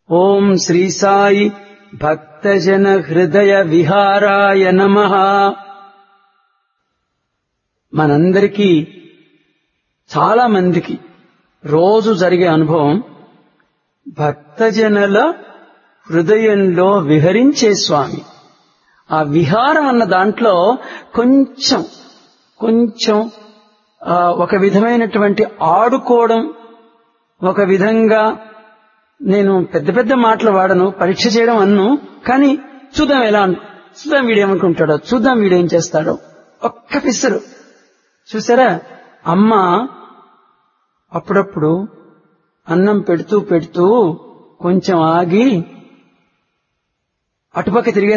ఓం శ్రీ సాయి భక్తజన హృదయ విహారాయ నమ మనందరికీ చాలా మందికి రోజు జరిగే అనుభవం భక్తజనుల హృదయంలో విహరించే స్వామి ఆ విహారం అన్న దాంట్లో కొంచెం కొంచెం ఆ, ఒక విధమైనటువంటి ఆడుకోవడం ఒక విధంగా నేను పెద్ద పెద్ద మాటలు వాడను పరీక్ష చేయడం అన్ను కానీ చూద్దాం ఎలా అను చూద్దాం వీడేమనుకుంటాడో చూద్దాం వీడేం చేస్తాడో ఒక్క పిసరు చూసారా అమ్మ అప్పుడప్పుడు అన్నం పెడుతూ పెడుతూ కొంచెం ఆగి అటుపక్క తిరిగే